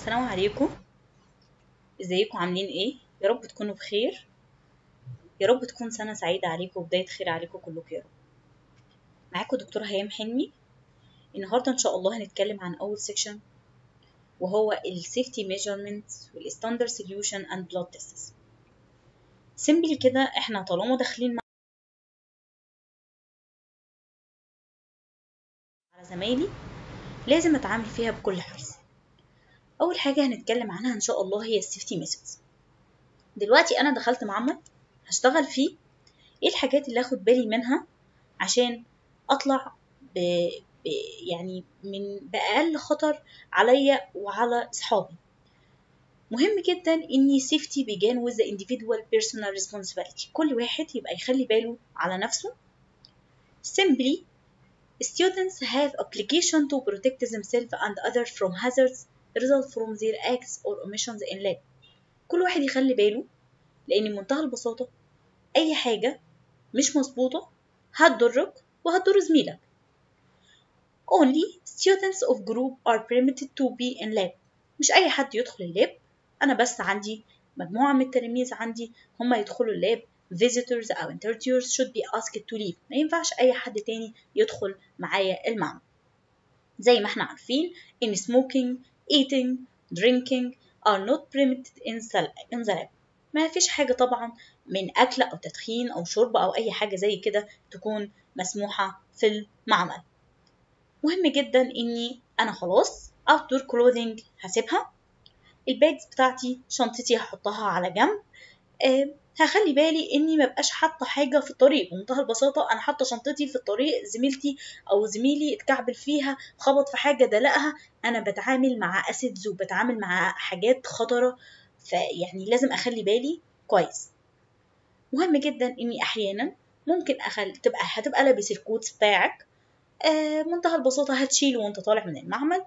السلام عليكم ازيكم عاملين ايه يا رب تكونوا بخير يا رب تكون سنة سعيدة عليكم وبداية خير عليكم كلكم يا رب معاكم دكتورة هيام حلمي النهاردة ان شاء الله هنتكلم عن اول سيكشن وهو السيفتي ميجرمنت والستاندرد سوليوشن اند بلاد تيستس سيمبلي كده احنا طالما داخلين مع على زمايلي لازم اتعامل فيها بكل حرص اول حاجه هنتكلم عنها ان شاء الله هي السيفتي ميثودز دلوقتي انا دخلت معمل هشتغل فيه ايه الحاجات اللي اخد بالي منها عشان اطلع ب... ب... يعني من باقل خطر عليا وعلى اصحابي مهم جدا اني safety begin with the individual personal responsibility كل واحد يبقى يخلي باله على نفسه simply students have obligation to protect themselves and others from hazards result from their acts or omissions in lab كل واحد يخلي باله لان بمنتهى البساطة اي حاجة مش مظبوطة هتضرك وهتضر زميلك only students of group are permitted to be in lab مش اي حد يدخل اللاب انا بس عندي مجموعة من التلاميذ عندي هما يدخلوا اللاب visitors أو interviewers should be asked to leave ما ينفعش أي حد تاني يدخل معايا المعمل زي ما احنا عارفين إن smoking, eating, drinking are not permitted in the lab ما فيش حاجة طبعا من أكل أو تدخين أو شرب أو أي حاجة زي كده تكون مسموحة في المعمل مهم جدا إني أنا خلاص outdoor clothing هسيبها الباجز بتاعتي شنطتي هحطها على جنب أه هخلي بالي اني مبقاش حاطه حاجه في الطريق بمنتهى البساطه انا حاطه شنطتي في الطريق زميلتي او زميلي اتكعبل فيها خبط في حاجه دلقها انا بتعامل مع اسيدز وبتعامل مع حاجات خطره فيعني لازم اخلي بالي كويس مهم جدا اني احيانا ممكن اخلي تبقى هتبقى لابس الكوتس بتاعك آه منتهى البساطه هتشيله وانت طالع من المعمل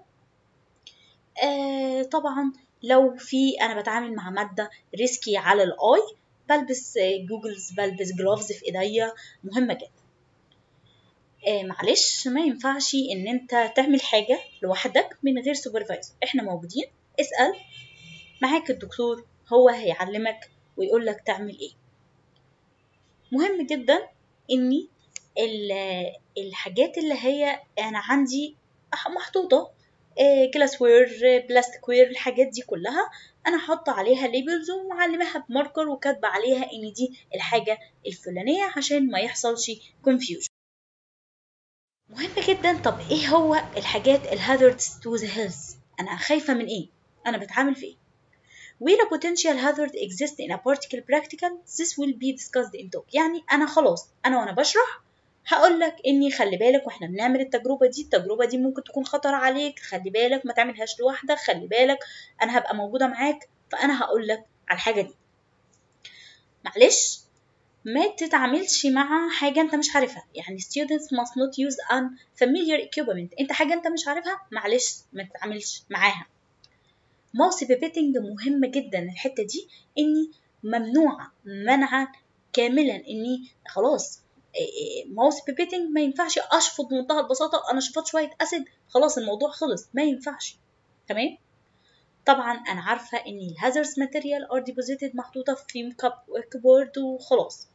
آه طبعا لو في انا بتعامل مع ماده ريسكي على الاي بلبس جوجلز بلبس جلوفز في ايديا مهمه جدا آه معلش ما ينفعش ان انت تعمل حاجه لوحدك من غير سوبرفايزر احنا موجودين اسال معاك الدكتور هو هيعلمك ويقول لك تعمل ايه مهم جدا اني الحاجات اللي هي انا عندي محطوطه جلاس وير بلاستيك وير الحاجات دي كلها انا حاطه عليها ليبلز ومعلماها بماركر وكاتبه عليها ان دي الحاجه الفلانيه عشان ما يحصلش كونفيوجن مهم جدا طب ايه هو الحاجات الهازاردز تو ذا هيلث انا خايفه من ايه انا بتعامل في ايه where a potential hazard exists in a particle practical this will be discussed in talk يعني انا خلاص انا وانا بشرح هقول لك اني خلي بالك واحنا بنعمل التجربه دي التجربه دي ممكن تكون خطر عليك خلي بالك ما تعملهاش لوحدك خلي بالك انا هبقى موجوده معاك فانا هقول لك على الحاجه دي معلش ما تتعاملش مع حاجه انت مش عارفها يعني students must not use unfamiliar equipment انت حاجه انت مش عارفها معلش ما تتعاملش معاها ماوس بيبيتنج مهمه جدا الحته دي اني ممنوعه منعا كاملا اني خلاص ماوس بيبيتنج ما ينفعش اشفط بمنتهى البساطه انا شفطت شويه اسيد خلاص الموضوع خلص ما ينفعش تمام طبعا انا عارفه ان الهازرز ماتيريال ار ديبوزيتد محطوطه في فيم كاب وكبورد وخلاص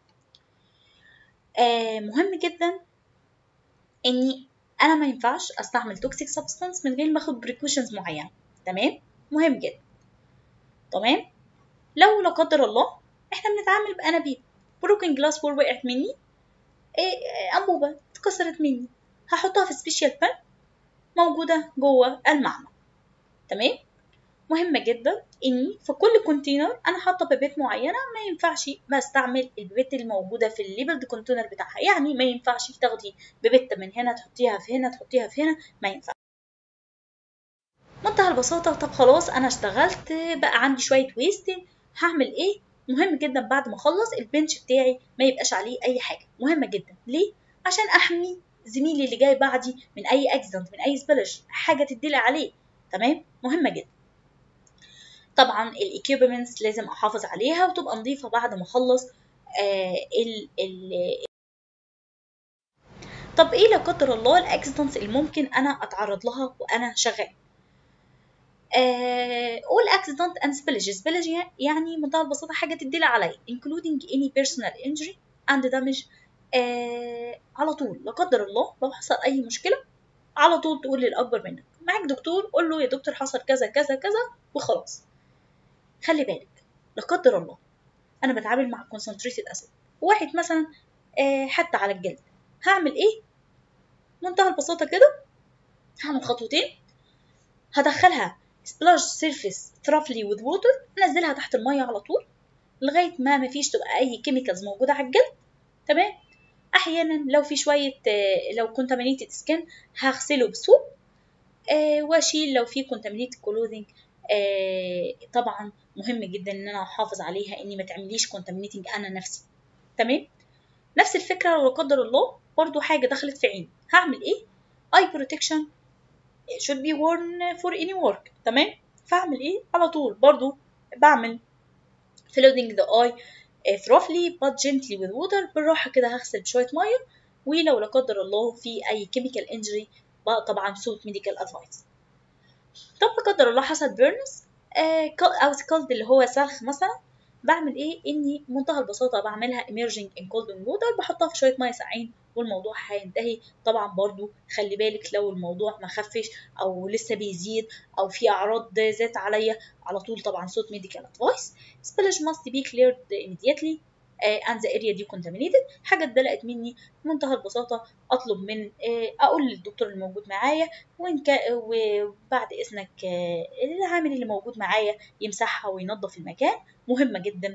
آه مهم جدا اني انا ما ينفعش استعمل توكسيك سبستانس من غير ما اخد بريكوشنز معينه تمام مهم جدا تمام لو لا قدر الله احنا بنتعامل بانابيب بروكن جلاس وور وقعت مني إيه أنبوبة اتكسرت مني هحطها في سبيشال بان موجودة جوه المعمل تمام مهمة جدا إني في كل كونتينر أنا حاطة بيبات معينة ما ينفعش بستعمل البيبات الموجودة في الليبلد كونتينر بتاعها يعني ما ينفعش تاخدي بيبتة من هنا تحطيها في هنا تحطيها في هنا ما ينفعش منتهى البساطة طب خلاص أنا اشتغلت بقى عندي شوية ويست هعمل إيه مهم جدا بعد ما اخلص البنش بتاعي ما يبقاش عليه اي حاجه مهمه جدا ليه عشان احمي زميلي اللي جاي بعدي من اي اكسيدنت من اي سبلش حاجه تدلع عليه تمام مهمه جدا طبعا الايكيوبمنتس لازم احافظ عليها وتبقى نظيفه بعد ما اخلص آه ال ال طب ايه لا قدر الله الاكسيدنتس اللي ممكن انا اتعرض لها وانا شغال آه all accident and spillage spillage يعني منتهى البساطة حاجة تدل علي including any personal injury and damage آه على طول لا قدر الله لو حصل أي مشكلة على طول تقول للأكبر منك معاك دكتور قول له يا دكتور حصل كذا كذا كذا وخلاص خلي بالك لا قدر الله أنا بتعامل مع concentrated acid واحد مثلا آه حتى على الجلد هعمل ايه منتهى البساطة كده هعمل خطوتين هدخلها سبلاش سيرفيس ثرافلي وذ ووتر انزلها تحت المية على طول لغاية ما مفيش تبقى أي كيميكالز موجودة على الجلد تمام أحيانا لو في شوية لو كونتامينيتد سكين هغسله بسوب آه واشيل لو في كونتامينيتد كلوزنج آه طبعا مهم جدا ان انا احافظ عليها اني ما تعمليش كونتامينيتنج انا نفسي تمام نفس الفكره لو لا قدر الله برضو حاجه دخلت في عيني هعمل ايه اي بروتكشن should be worn for any work تمام فاعمل ايه على طول برضو بعمل flooding the eye thoroughly but gently with water بالراحه كده هغسل بشويه ميه ولو لا قدر الله في اي chemical injury طبعا sought medical advice طب لا قدر الله حصل بيرنز او سكالد اللي هو سلخ مثلا بعمل ايه اني بمنتهى البساطه بعملها emerging in cold water بحطها في شويه ميه ساقعين والموضوع هينتهي طبعا برضو خلي بالك لو الموضوع ما خفش او لسه بيزيد او في اعراض زادت عليا على طول طبعا صوت medical advice spillage must be cleared immediately uh, and the area decontaminated حاجه اتدلقت مني بمنتهى البساطه اطلب من uh, اقول للدكتور الموجود معايا وإن وبعد اذنك uh, العامل اللي موجود معايا يمسحها وينظف المكان مهمه جدا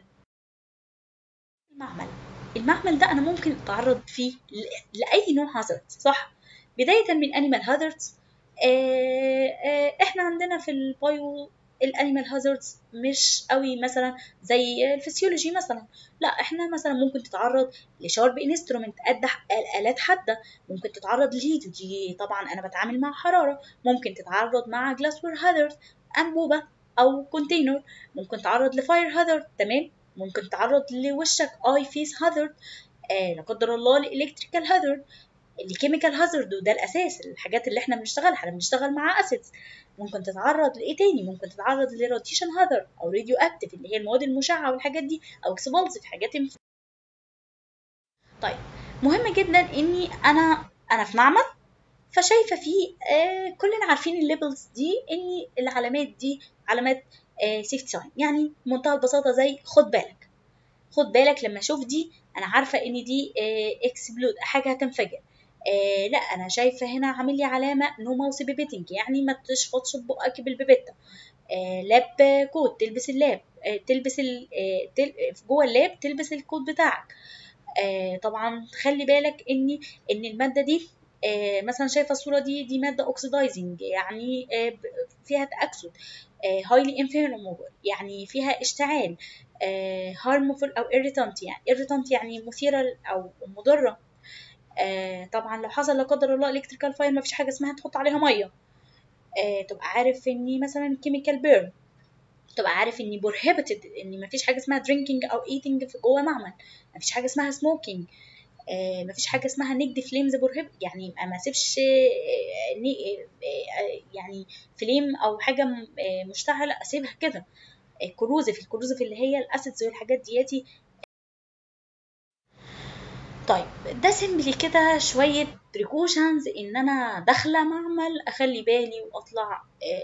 المعمل المعمل ده انا ممكن اتعرض فيه لاي نوع هازارد صح بدايه من انيمال هازاردز احنا عندنا في البايو الانيمال هازاردز مش قوي مثلا زي الفسيولوجي مثلا لا احنا مثلا ممكن تتعرض لشارب انسترومنت الات حاده ممكن تتعرض لهيت ودي طبعا انا بتعامل مع حراره ممكن تتعرض مع جلاس وير هازارد انبوبه او كونتينر ممكن تتعرض لفاير هازارد تمام ممكن تعرض لوشك اي فيس هازارد آه لا قدر الله لالكتريكال هازارد الكيميكال هازارد وده الاساس الحاجات اللي احنا بنشتغلها احنا بنشتغل مع اسيدز ممكن تتعرض لايه تاني ممكن تتعرض لراديشن هازارد او راديو اكتيف اللي هي المواد المشعه والحاجات دي او اكسبالسيف حاجات ينف... طيب مهم جدا اني انا انا في معمل فشايفه فيه آه كلنا عارفين الليبلز دي ان العلامات دي علامات سيفتي ساين يعني بمنتهى البساطه زي خد بالك خد بالك لما اشوف دي انا عارفه ان دي اكسبلود حاجه هتنفجر آه لا انا شايفه هنا عامل لي علامه نو ماوس بيبيتنج يعني ما تشفطش بقك بالبيبيتا آه لاب كود تلبس اللاب آه تلبس ال آه تل... جوه اللاب تلبس الكود بتاعك آه طبعا خلي بالك ان ان الماده دي آه مثلا شايفه الصوره دي دي ماده اوكسيدايزنج يعني آه فيها تاكسد هايلي انفلامبل يعني فيها اشتعال هارمفul او irritant يعني irritant يعني مثيره او مضره آه طبعا لو حصل لا قدر الله الكتريكال فاير مفيش حاجه اسمها تحط عليها ميه آه تبقى عارف اني مثلا كيميكال بيرن تبقى عارف اني بروهيبتد ان مفيش حاجه اسمها درينكينج او ايتنج في جوه معمل مفيش حاجه اسمها سموكينج آه مفيش حاجه اسمها نجد فليمز بروهيب يعني ما اسيبش يعني فليم او حاجه مشتعله اسيبها كده الكروزف الكروزف اللي هي الاسيدز والحاجات دياتي طيب ده سيمبلي كده شوية بريكوشنز ان انا داخلة معمل اخلي بالي واطلع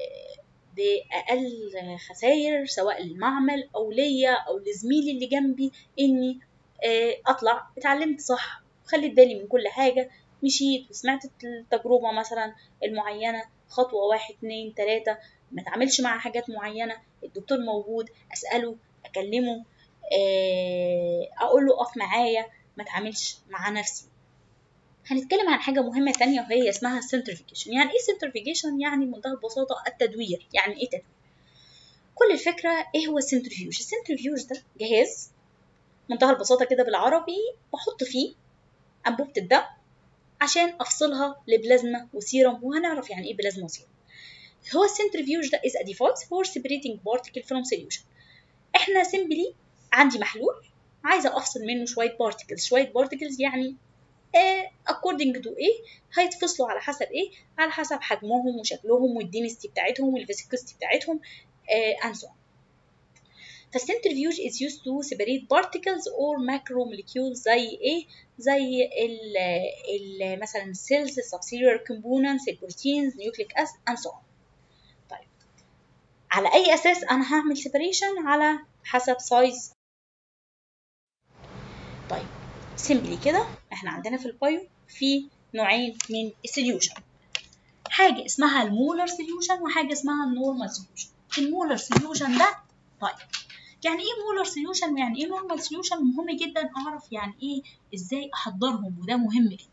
باقل خسائر سواء للمعمل او ليا او لزميلي اللي جنبي اني اطلع اتعلمت صح خليت بالي من كل حاجة مشيت وسمعت التجربة مثلا المعينة خطوة واحد اتنين تلاتة ما اتعاملش مع حاجات معينة الدكتور موجود اسأله اكلمه اقول له اقف معايا ما اتعاملش مع نفسي هنتكلم عن حاجة مهمة تانية وهي اسمها السنترفيجيشن يعني ايه سنترفيجيشن يعني بمنتهى البساطة التدوير يعني ايه تدوير كل الفكرة ايه هو السنترفيوج السنترفيوج ده جهاز منتهى البساطة كده بالعربي بحط فيه أنبوبة الدم عشان أفصلها لبلازما وسيرم وهنعرف يعني ايه بلازما وسيرم هو السنترفيوج ده is a device for separating particle from solution احنا سيمبلي عندي محلول عايزه افصل منه شويه بارتكلز شويه بارتكلز يعني according to ايه هيتفصلوا على حسب ايه على حسب حجمهم وشكلهم والدينستي بتاعتهم والفيسكوستي بتاعتهم and so on فالcentrifuge is used to separate particles or macromolecules زي ايه زي ال ال مثلا cells subcellular components البروتينز nucleic acid and so on طيب على اي اساس انا هعمل separation على حسب size طيب سيمبلي كده احنا عندنا في البايو في نوعين من السوليوشن حاجة اسمها المولر سوليوشن وحاجة اسمها النورمال سوليوشن المولر سوليوشن ده طيب يعني ايه مولر سوليوشن ويعني ايه نورمال سوليوشن مهم جدا اعرف يعني ايه ازاي احضرهم وده مهم جدا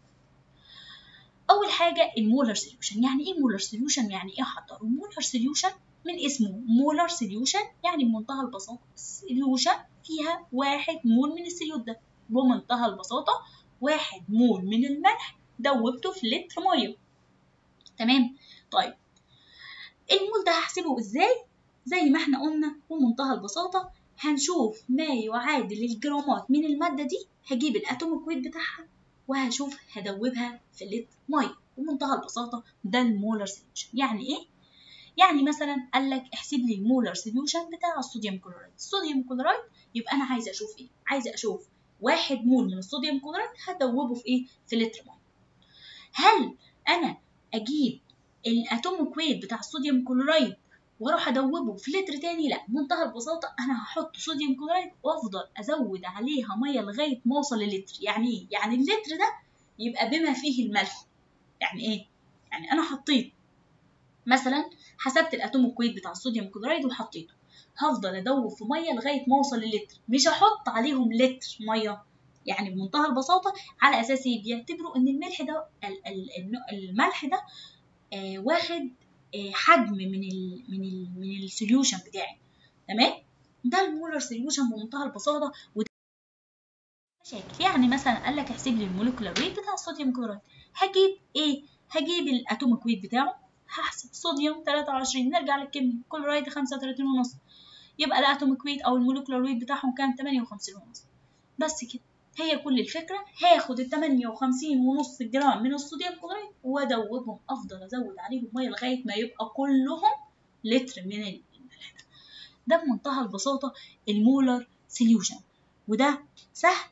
اول حاجه المولر سوليوشن يعني ايه مولر سوليوشن يعني ايه احضره مولر سوليوشن من اسمه مولر سوليوشن يعني بمنتهى البساطه سوليوشن فيها واحد مول من السوليوت ده بمنتهى البساطه واحد مول من الملح دوبته في لتر ميه تمام طيب المول ده هحسبه ازاي زي ما احنا قلنا بمنتهى البساطة هنشوف ما يعادل الجرامات من المادة دي هجيب الأتوميك ويت بتاعها وهشوف هدوبها في لتر مية بمنتهى البساطة ده المولر سوليوشن يعني ايه؟ يعني مثلا قال لك احسب لي المولر سوليوشن بتاع الصوديوم كلورايد الصوديوم كلورايد يبقى انا عايزه اشوف ايه عايزه اشوف واحد مول من الصوديوم كلورايد هدوبه في ايه في لتر ميه هل انا اجيب الاتوميك ويت بتاع الصوديوم كلورايد واروح ادوبه في لتر تاني لا بمنتهى البساطه انا هحط صوديوم كلورايد وافضل ازود عليها ميه لغايه ما اوصل للتر يعني ايه يعني اللتر ده يبقى بما فيه الملح يعني ايه يعني انا حطيت مثلا حسبت الاتوميك ويت بتاع الصوديوم كلورايد وحطيته هفضل ادوب في ميه لغايه ما اوصل للتر مش هحط عليهم لتر ميه يعني بمنتهى البساطه على اساس ايه بيعتبروا ان الملح ده الملح ده آه واخد حجم من ال من ال من السوليوشن بتاعي تمام ده المولر سوليوشن بمنتهى البساطه وده مشاكل يعني مثلا قال لك احسب لي الموليكولار ويت بتاع الصوديوم كلورايد هجيب ايه هجيب الاتوميك ويت بتاعه هحسب صوديوم 23 نرجع للكيمياء كلورايد 35 ونص يبقى الاتوميك ويت او الموليكولار ويت بتاعهم كام 58 ونص بس كده هي كل الفكرة هاخد ال 58 ونص جرام من الصوديوم كلورايد وادوبهم افضل ازود عليهم ميه لغاية ما يبقى كلهم لتر من الملح ده ده بمنتهى البساطة المولر سوليوشن وده سهل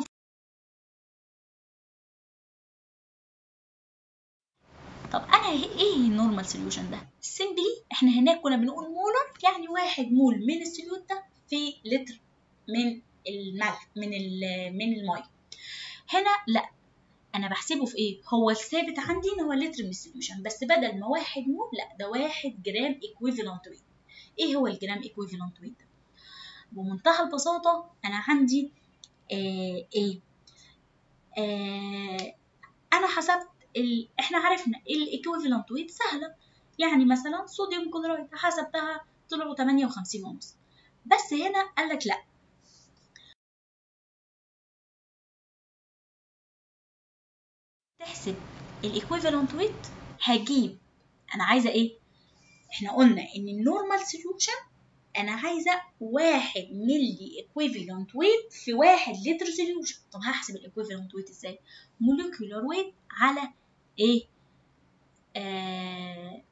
طب انا ايه النورمال سوليوشن ده سيمبلي احنا هناك كنا بنقول مولر يعني واحد مول من السوليوت ده في لتر من الملح من من الميه هنا لا انا بحسبه في ايه هو الثابت عندي ان هو لتر من السوليوشن بس بدل ما واحد مول لا ده واحد جرام ايكويفالنت ويت ايه هو الجرام ايكويفالنت ويت ده بمنتهى البساطه انا عندي آه ايه آه انا حسبت ال... احنا عرفنا الايكويفالنت ويت سهله يعني مثلا صوديوم كلورايد حسبتها طلعوا 58 ونص بس هنا قال لك لا تحسب الايكويفالنت ويت هجيب انا عايزه ايه احنا قلنا ان النورمال سوليوشن انا عايزه واحد ملي ايكويفالنت ويت في واحد لتر سوليوشن طب هحسب الايكويفالنت ويت ازاي مولكيولار ويت على ايه آه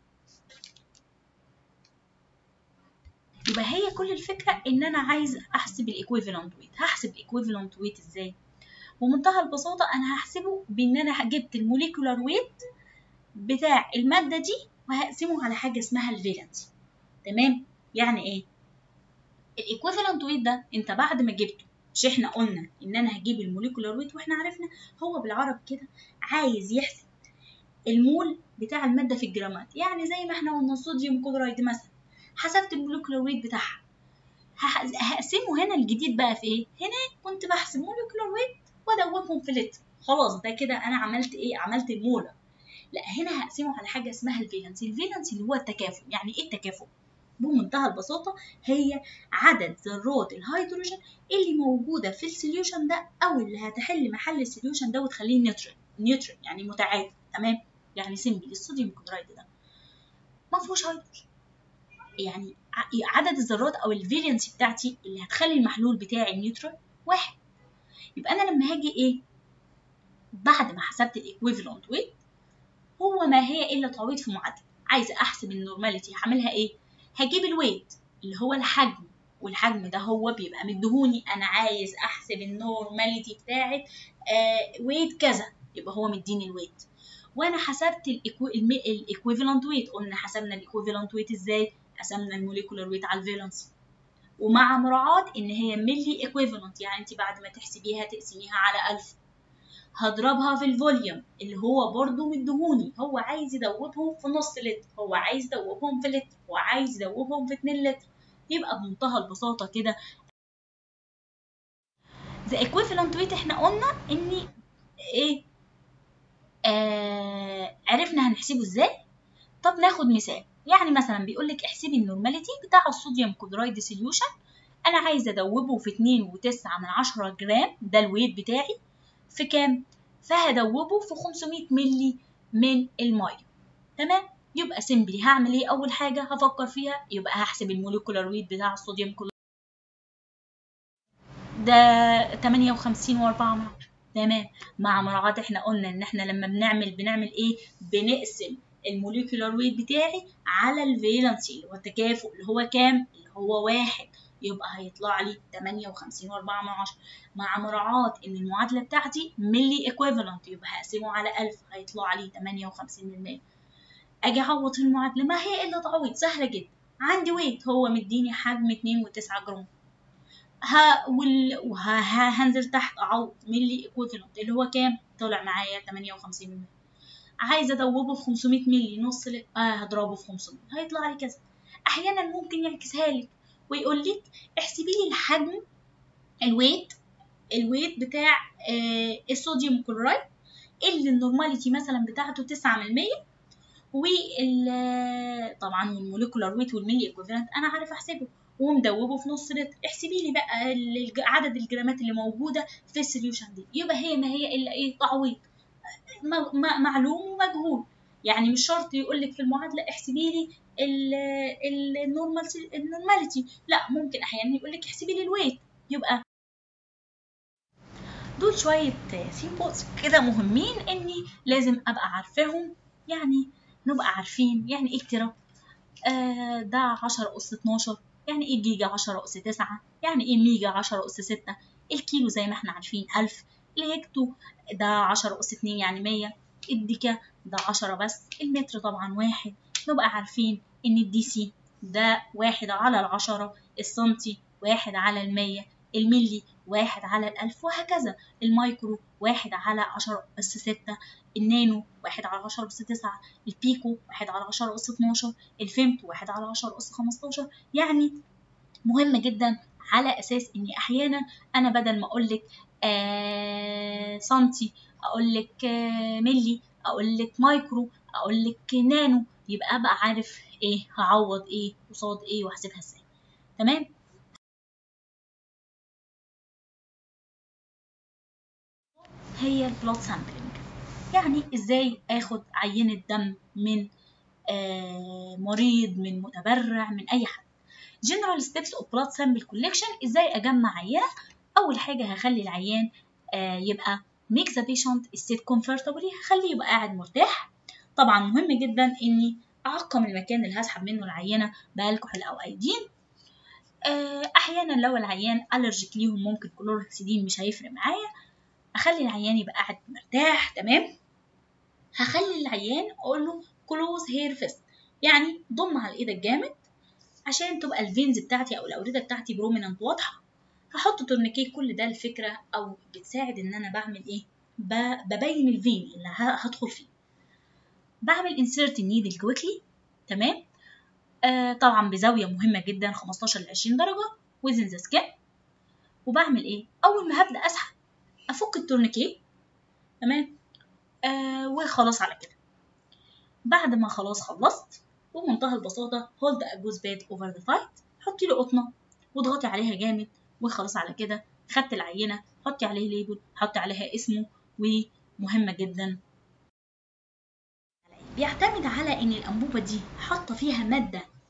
يبقى هي كل الفكره ان انا عايز احسب الايكويفالنت ويت هحسب الايكويفالنت ويت ازاي بمنتهى البساطة أنا هحسبه بإن أنا جبت الموليكولار ويت بتاع المادة دي وهقسمه على حاجة اسمها الفالنسي تمام يعني إيه؟ الإيكويفالنت ويت ده أنت بعد ما جبته مش إحنا قلنا إن أنا هجيب الموليكولار ويت وإحنا عرفنا هو بالعربي كده عايز يحسب المول بتاع المادة في الجرامات يعني زي ما إحنا قلنا الصوديوم كلورايد مثلا حسبت الموليكولار ويت بتاعها هقسمه هنا الجديد بقى في ايه؟ هنا كنت بحسب موليكولار ويت وادوبهم في لتر خلاص ده كده انا عملت ايه عملت المولر لا هنا هقسمه على حاجه اسمها الفالنسي الفالنسي اللي هو التكافؤ يعني ايه التكافؤ بمنتهى البساطه هي عدد ذرات الهيدروجين اللي موجوده في السوليوشن ده او اللي هتحل محل السوليوشن ده وتخليه نيوترال نيوترال يعني متعادل تمام يعني سيمبل الصوديوم كلورايد ده ما فيهوش هيدروجين يعني عدد الذرات او الفالنسي بتاعتي اللي هتخلي المحلول بتاعي نيوترال واحد يبقى انا لما هاجي ايه بعد ما حسبت الايكويفالنت ويت هو ما هي الا تعويض في معادله عايزه احسب النورماليتي هعملها ايه هجيب الويت اللي هو الحجم والحجم ده هو بيبقى مديهوني انا عايز احسب النورماليتي بتاعت آه ويت كذا يبقى هو مديني الويت وانا حسبت الايكويفالنت ويت قلنا حسبنا الايكويفالنت ويت ازاي قسمنا الموليكولار ويت على الفالنس ومع مراعاة ان هي ملي ايكويفالنت يعني انت بعد ما تحسبيها تقسميها على 1000 هضربها في الفوليوم اللي هو برضو مدهوني هو عايز يدوبهم في نص لتر هو عايز يدوبهم في لتر هو عايز يدوبهم في 2 لتر يبقى بمنتهى البساطة كده the equivalent weight احنا قلنا ان ايه آه عرفنا هنحسبه ازاي طب ناخد مثال يعني مثلا بيقول لك احسبي النورماليتي بتاع الصوديوم كلورايد سوليوشن انا عايزه ادوبه في 2.9 من 10 جرام ده الويت بتاعي في كام فهدوبه في 500 ملي من الميه تمام يبقى سيمبلي هعمل ايه اول حاجه هفكر فيها يبقى هحسب الموليكولار ويت بتاع الصوديوم كلورايد ده 58 و4 من تمام مع مراعاة احنا قلنا ان احنا لما بنعمل بنعمل ايه بنقسم الموليكولار ويت بتاعي على الفالنسي اللي هو التكافؤ اللي هو كام اللي هو واحد يبقى هيطلع لي 58 و4 من عشرة مع مراعاة ان المعادلة بتاعتي ملي ايكويفالنت يبقى هقسمه على 1000 هيطلع لي 58 اجي اعوض في المعادلة ما هي الا تعويض سهلة جدا عندي ويت هو مديني حجم 2.9 جرام ها وال... وها هنزل تحت اعوض ملي ايكويفالنت اللي هو كام طلع معايا 58 ملي عايزه ادوبه في 500 ملي نص لتر اه هضربه في 500 هيطلع لي كذا احيانا ممكن يعكسها لك ويقول لك احسبي لي الحجم الويت الويت بتاع آه الصوديوم كلورايد اللي النورماليتي مثلا بتاعته 9 من 100 وال طبعا والموليكولار ويت والملي ايكوفالنت انا عارف احسبه ومدوبه في نص لتر احسبي لي بقى عدد الجرامات اللي موجوده في السوليوشن دي يبقى هي ما هي الا ايه تعويض معلوم ومجهول يعني مش شرط يقول لك في المعادله احسبي لي النورمال النورماليتي لا ممكن احيانا يقول لك احسبي لي الويت يبقى دول شويه سيمبلز كده مهمين اني لازم ابقى عارفاهم يعني نبقى عارفين يعني ايه اكتراب آه ده 10 اس 12 يعني ايه جيجا 10 اس 9 يعني ايه ميجا 10 اس 6 الكيلو زي ما احنا عارفين 1000 الهكتو ده 10 أس 2 يعني 100 الديكا ده 10 بس المتر طبعا واحد نبقى عارفين إن الدي سي ده واحد على العشرة السنتي واحد على المية الملي واحد على الألف وهكذا المايكرو واحد على عشرة أس ستة النانو واحد على عشرة أس تسعة البيكو واحد على عشرة أس اتناشر الفيمتو واحد على عشرة أس خمستاشر يعني مهم جدا على أساس إني أحيانا أنا بدل ما أقولك آه سنتي اقول لك آه ملي اقول لك مايكرو اقول لك نانو يبقى ابقى عارف ايه هعوض ايه قصاد ايه واحسبها ازاي تمام هي البلود سامبلنج يعني ازاي اخد عينة دم من آه مريض من متبرع من اي حد general steps of blood sample collection ازاي اجمع عينة اول حاجه هخلي العيان آه يبقى make the patient sit comfortably هخليه يبقى قاعد مرتاح طبعا مهم جدا اني اعقم المكان اللي هسحب منه العينه بالكحول او ايدين آه احيانا لو العيان الرجيك ليهم ممكن كلوركسيدين مش هيفرق معايا اخلي العيان يبقى قاعد مرتاح تمام هخلي العيان اقول له close hair fist يعني ضم على ايدك جامد عشان تبقى الفينز بتاعتي او الاورده بتاعتي بروميننت واضحه هحط تورنيكيه كل ده الفكرة أو بتساعد إن أنا بعمل إيه؟ ببين الفين اللي هدخل فيه بعمل insert النيدل كويكلي تمام آه طبعا بزاوية مهمة جدا 15 ل 20 درجة within the skin وبعمل إيه؟ أول ما هبدأ أسحب أفك التورنيكيه تمام آه وخلاص على كده بعد ما خلاص خلصت بمنتهى البساطة hold a goose bed over the fight حطي له قطنة واضغطي عليها جامد وخلاص على كده خدت العينة حطي عليه ليبل حطي عليها اسمه ومهمة جدا بيعتمد على ان الانبوبة دي حاطة فيها مادة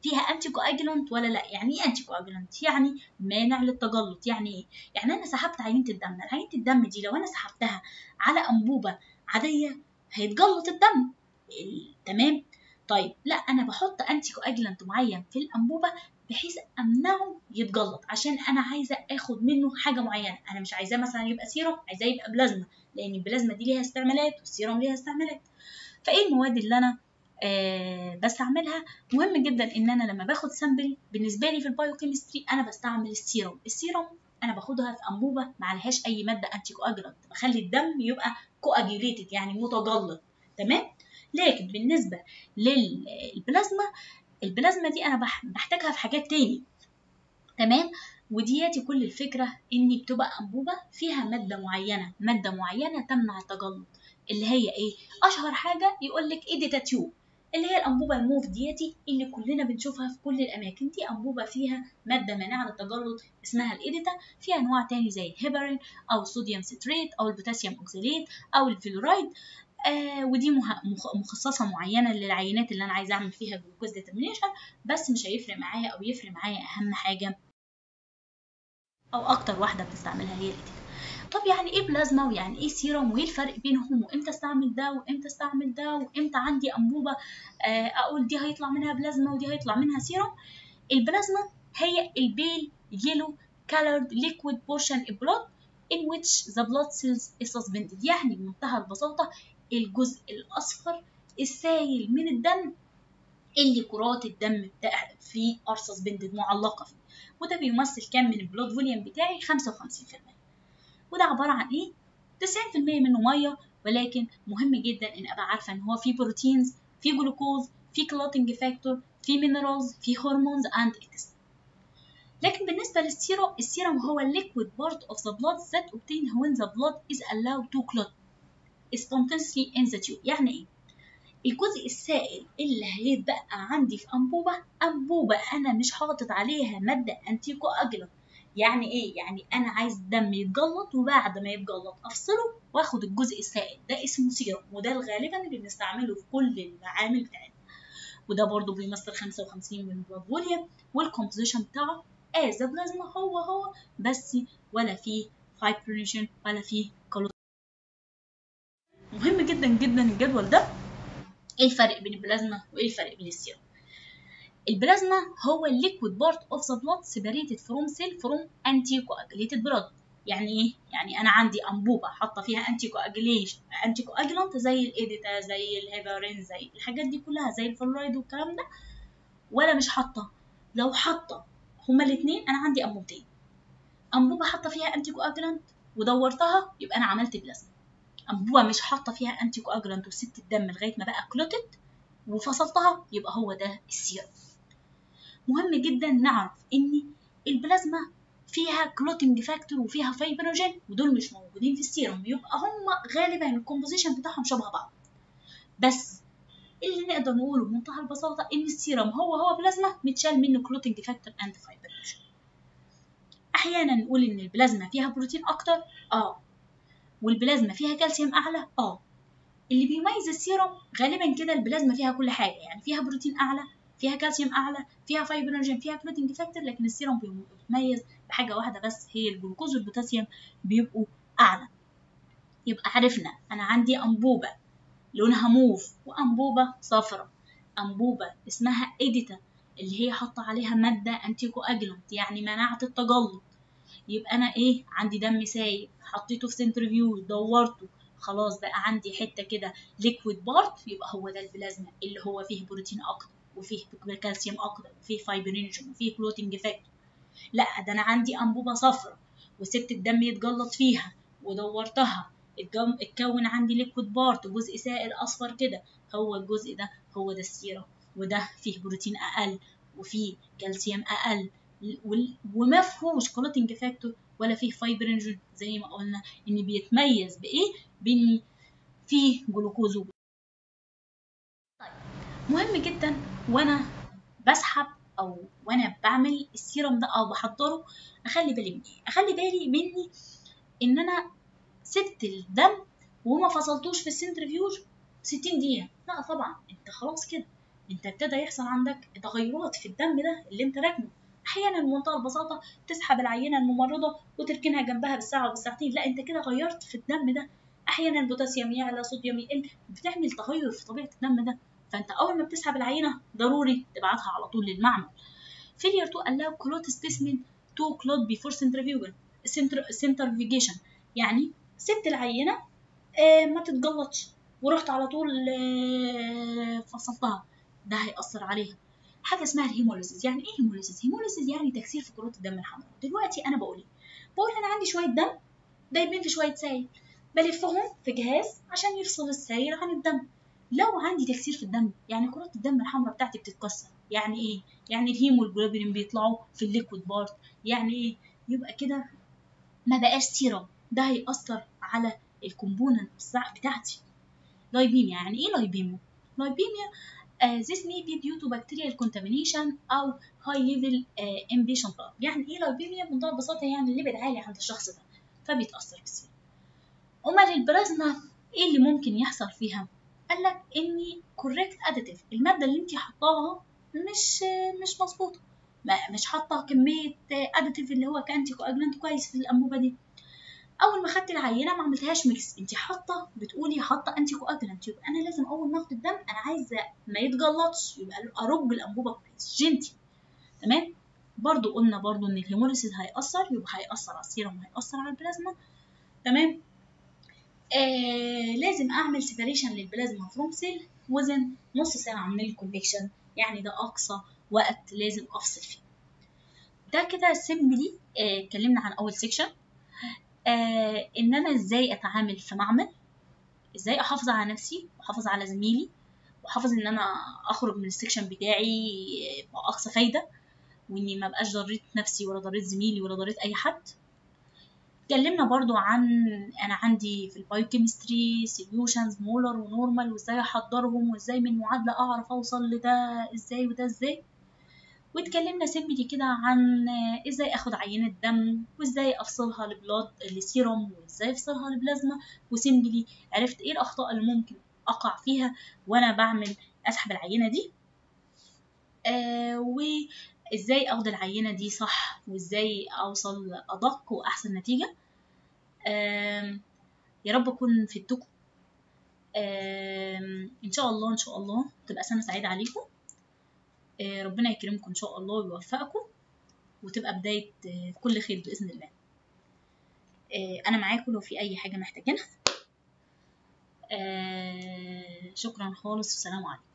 فيها انتي كواجلانت ولا لا يعني ايه انتي كواجلانت يعني مانع للتجلط يعني ايه يعني انا سحبت عينه الدم عينه الدم دي لو انا سحبتها على انبوبه عاديه هيتجلط الدم تمام طيب لا انا بحط انتي كواجلانت معين في الانبوبه بحيث امنعه يتجلط عشان انا عايزه اخد منه حاجه معينه انا مش عايزاه مثلا يبقى سيروم عايزاه يبقى بلازما لان البلازما دي ليها استعمالات والسيروم ليها استعمالات فايه المواد اللي انا آه بستعملها مهم جدا ان انا لما باخد سامبل بالنسبه لي في البايوكيمستري انا بستعمل السيروم السيروم انا باخدها في انبوبه ما عليهاش اي ماده انتي كواجلانت بخلي الدم يبقى كواجيوليتد يعني متجلط تمام لكن بالنسبه للبلازما البلازما دي انا بحتاجها في حاجات تاني تمام ودياتي كل الفكرة إن بتبقى أنبوبة فيها مادة معينة مادة معينة تمنع التجلط اللي هي إيه؟ أشهر حاجة يقولك إيديتا تيوب اللي هي الأنبوبة الموف دياتي اللي كلنا بنشوفها في كل الأماكن دي أنبوبة فيها مادة مانعة للتجلط اسمها الإيديتا في أنواع تاني زي الهيبرين أو الصوديوم ستريت أو البوتاسيوم أوكساليت أو الفلورايد آه ودي مخصصة معينة للعينات اللي أنا عايزة أعمل فيها جلوكوز ديترمينيشن بس مش هيفرق معايا أو يفرق معايا أهم حاجة أو أكتر واحدة بتستعملها هي الإيديتا طب يعني إيه بلازما ويعني إيه سيروم وإيه الفرق بينهم وإمتى أستعمل ده وإمتى أستعمل ده وإمتى عندي أنبوبة آه أقول دي هيطلع منها بلازما ودي هيطلع منها سيروم البلازما هي البيل يلو colored liquid portion of blood in which the blood cells is suspended يعني بمنتهى البساطة الجزء الأصفر السايل من الدم اللي كرات الدم فيه ار سسبندد معلقة فيه وده بيمثل كام من البلود فوليوم بتاعي 55% وده عبارة عن ايه 90% منه مية ولكن مهم جدا ان ابقى عارفة ان هو فيه بروتينز فيه جلوكوز فيه كلوتنج فاكتور فيه مينرالز فيه هرمونز اند اتس لكن بالنسبة للسيروم السيروم هو liquid part of the blood that obtained when the blood is allowed to clot spontaneously in the tube يعني ايه الجزء السائل اللي هيتبقى عندي في انبوبه انبوبه انا مش حاطط عليها ماده انتيكو اجلة يعني ايه يعني انا عايز الدم يتجلط وبعد ما يتجلط افصله واخد الجزء السائل ده اسمه سيروم وده غالبا اللي بنستعمله في كل المعامل بتاعتنا وده برضو بيمثل 55 من البلاد فوليوم والكومبوزيشن بتاعه از بلازما هو هو بس ولا فيه فايبريشن ولا فيه كالوري مهم جدا جدا الجدول ده ايه الفرق بين البلازما وايه الفرق بين السيروم البلازما هو الليكويد بارت اوف ذا بلاد سيبريتد فروم سيل فروم انتي كواجليتد بلاد يعني ايه يعني انا عندي انبوبه حاطه فيها انتي كواجليشن انتي كواجلانت زي الايديتا زي الهيبارين زي الحاجات دي كلها زي الفلورايد والكلام ده ولا مش حاطه لو حاطه هما الاثنين انا عندي انبوبتين انبوبه حاطه فيها انتي كواجلانت ودورتها يبقى انا عملت بلازما انبوبه مش حاطه فيها انتي كواجلانت وسبت الدم لغايه ما بقى كلوتد وفصلتها يبقى هو ده السيروم مهم جدا نعرف ان البلازما فيها كلوتنج فاكتور وفيها فايبروجين ودول مش موجودين في السيروم يبقى هم غالبا الكومبوزيشن بتاعهم شبه بعض بس اللي نقدر نقوله بمنتهى البساطه ان السيروم هو هو بلازما متشال منه كلوتنج فاكتور اند فايبروجين احيانا نقول ان البلازما فيها بروتين اكتر اه والبلازما فيها كالسيوم اعلى اه اللي بيميز السيروم غالبا كده البلازما فيها كل حاجه يعني فيها بروتين اعلى فيها كالسيوم اعلى فيها فايبروجين فيها كلوتنج فاكتور لكن السيروم بيتميز بحاجه واحده بس هي الجلوكوز والبوتاسيوم بيبقوا اعلى يبقى عرفنا انا عندي انبوبه لونها موف وانبوبه صفراء انبوبه اسمها ايديتا اللي هي حاطه عليها ماده انتيكو اجلانت يعني مناعه التجلط يبقى انا ايه عندي دم سايب حطيته في سنترفيوج دورته خلاص بقى عندي حته كده ليكويد بارت يبقى هو ده البلازما اللي هو فيه بروتين اكتر وفيه كالسيوم اكتر وفيه فايبرينجين وفيه كلوتنج فاكتور لا ده انا عندي انبوبه صفراء وسبت الدم يتجلط فيها ودورتها اتكون عندي ليكويد بارت جزء سائل اصفر كده هو الجزء ده هو ده السيرم وده فيه بروتين اقل وفيه كالسيوم اقل وما فيهوش كلوتنج فاكتور ولا فيه فايبرينجين زي ما قلنا ان بيتميز بايه بان فيه جلوكوز طيب مهم جدا وانا بسحب او وانا بعمل السيرم ده او بحضره اخلي بالي من ايه اخلي بالي مني ان انا سبت الدم وما فصلتوش في السنترفيوج 60 دقيقه لا طبعا انت خلاص كده انت ابتدى يحصل عندك تغيرات في الدم ده اللي انت راكنه احيانا بمنتهى البساطه تسحب العينه الممرضه وتركنها جنبها بالساعه وبالساعتين لا انت كده غيرت في الدم ده احيانا البوتاسيوم يعلى صوديوم يقل بتعمل تغير في طبيعه الدم ده فانت اول ما بتسحب العينه ضروري تبعتها على طول للمعمل failure to allow clot specimen to clot before centrifugal centrifugation يعني سبت العينه آه ما تتجلطش ورحت على طول آه فصلتها ده هيأثر عليها حاجه اسمها الهيموليسيس يعني ايه هيموليسيس هيموليسيس يعني تكسير في كرات الدم الحمراء دلوقتي انا بقول ايه بقول انا عندي شويه دم دايبين في شويه سائل بلفهم في جهاز عشان يفصل السائل عن الدم لو عندي تكسير في الدم يعني كرات الدم الحمراء بتاعتي بتتكسر يعني ايه يعني الهيموجلوبين بيطلعوا في الليكويد بارت يعني ايه يبقى كده ما بقاش سيرم ده هيأثر على الكومبوننت بتاعتي لايبيميا يعني ايه لايبيميا لايبيميا uh, this may be due to bacterial contamination أو high level uh, invasion blood يعني إيه لايبيميا بمنتهى البساطة يعني الليبيد عالي عند الشخص ده فبيتأثر بالسيرم أمال البلازما إيه اللي ممكن يحصل فيها؟ قال لك إني correct additive المادة اللي أنت حطاها مش مش مظبوطة مش حاطة كمية additive اللي هو كأنتي كواجلانت كويس في الأنبوبة دي اول ما خدت العينه ما عملتهاش ميكس انت حاطه بتقولي حاطه انتي كواجلانت يبقى انا لازم اول ما اخد الدم انا عايزه ما يتجلطش يبقى ارج الانبوبه كويس جنتي تمام برضو قلنا برضو ان الهيموليسيس هيأثر يبقى هيأثر على السيرم وهيأثر على البلازما تمام آه لازم اعمل سيبريشن للبلازما فروم سيل وزن نص ساعه من الكوليكشن يعني ده اقصى وقت لازم افصل فيه ده كده سيمبلي اتكلمنا آه عن اول سيكشن آه ان انا ازاي اتعامل في معمل ازاي احافظ على نفسي واحافظ على زميلي واحافظ ان انا اخرج من السكشن بتاعي باقصى فايده واني ما بقاش ضريت نفسي ولا ضريت زميلي ولا ضريت اي حد اتكلمنا برضو عن انا عندي في البايوكيمستري سوليوشنز مولر ونورمال وازاي احضرهم وازاي من معادله اعرف اوصل لده ازاي وده ازاي واتكلمنا سيمبلي كده عن ازاي اخد عينة دم وازاي افصلها لبلاد لسيروم وازاي افصلها لبلازما وسيمبلي عرفت ايه الاخطاء اللي ممكن اقع فيها وانا بعمل اسحب العينة دي آه وازاي اخد العينة دي صح وازاي اوصل ادق واحسن نتيجة آه يا رب اكون فدتكم آه ان شاء الله ان شاء الله تبقى سنة سعيدة عليكم ربنا يكرمكم ان شاء الله ويوفقكم وتبقى بداية كل خير بإذن الله أنا معاكم لو في أي حاجة محتاجينها شكرا خالص والسلام عليكم